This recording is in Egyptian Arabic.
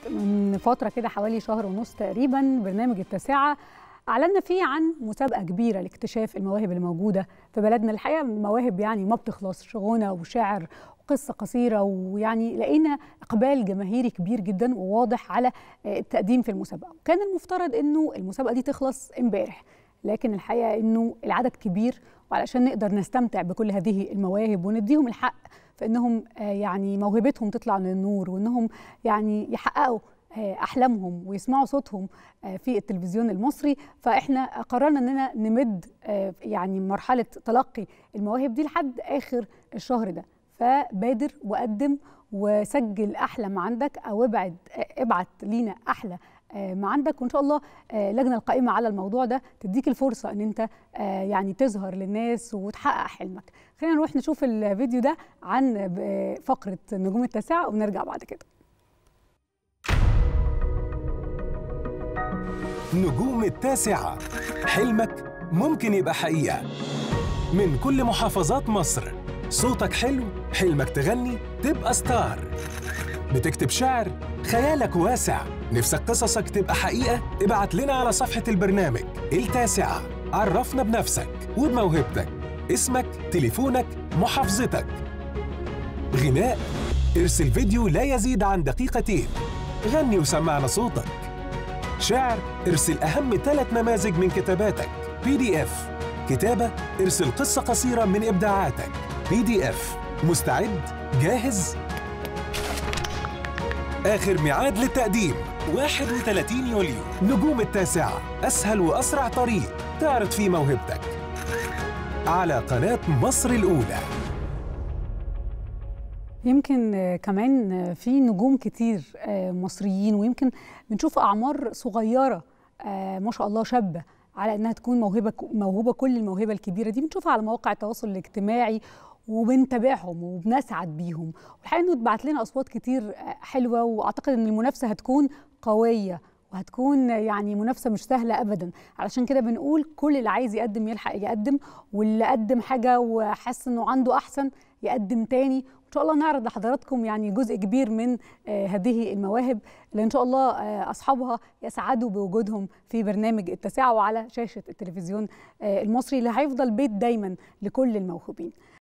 من فترة كده حوالي شهر ونص تقريبا برنامج التاسعة أعلنا فيه عن مسابقة كبيرة لاكتشاف المواهب اللي موجودة في بلدنا الحقيقة مواهب يعني ما بتخلص غنى وشعر وقصة قصيرة ويعني لقينا إقبال جماهيري كبير جدا وواضح على التقديم في المسابقة وكان المفترض أنه المسابقة دي تخلص امبارح لكن الحقيقة أنه العدد كبير وعلشان نقدر نستمتع بكل هذه المواهب ونديهم الحق في انهم يعني موهبتهم تطلع للنور وانهم يعني يحققوا احلامهم ويسمعوا صوتهم في التلفزيون المصري فاحنا قررنا اننا نمد يعني مرحله تلقي المواهب دي لحد اخر الشهر ده فبادر وقدم وسجل احلى ما عندك او ابعد ابعت لينا احلى ما عندك وان شاء الله اللجنه القائمه على الموضوع ده تديك الفرصه ان انت يعني تظهر للناس وتحقق حلمك خلينا نروح نشوف الفيديو ده عن فقره نجوم التاسعه ونرجع بعد كده نجوم التاسعه حلمك ممكن يبقى حقيقه من كل محافظات مصر صوتك حلو حلمك تغني تبقى ستار بتكتب شعر خيالك واسع نفسك قصصك تبقى حقيقة ابعت لنا على صفحة البرنامج التاسعة عرفنا بنفسك وبموهبتك اسمك تليفونك محافظتك غناء ارسل فيديو لا يزيد عن دقيقتين غني وسمعنا صوتك شعر ارسل أهم ثلاث نماذج من كتاباتك بي دي اف كتابة ارسل قصة قصيرة من إبداعاتك بي دي اف مستعد؟ جاهز؟ آخر ميعاد للتقديم 31 يوليو نجوم التاسعة أسهل وأسرع طريق تعرض فيه موهبتك على قناة مصر الأولى يمكن كمان في نجوم كتير مصريين ويمكن بنشوف أعمار صغيرة ما شاء الله شابة على انها تكون موهبه موهوبه كل الموهبه الكبيره دي بنشوفها على مواقع التواصل الاجتماعي وبنتابعهم وبنسعد بيهم والحقيقه انه اتبعت لنا اصوات كتير حلوه واعتقد ان المنافسه هتكون قويه وهتكون يعني منافسه مش سهله ابدا علشان كده بنقول كل اللي عايز يقدم يلحق يقدم واللي قدم حاجه وحس انه عنده احسن يقدم تاني وان شاء الله نعرض لحضراتكم يعني جزء كبير من هذه المواهب اللي ان شاء الله اصحابها يسعدوا بوجودهم في برنامج التاسعه وعلى شاشه التلفزيون المصري اللي هيفضل بيت دايما لكل الموهوبين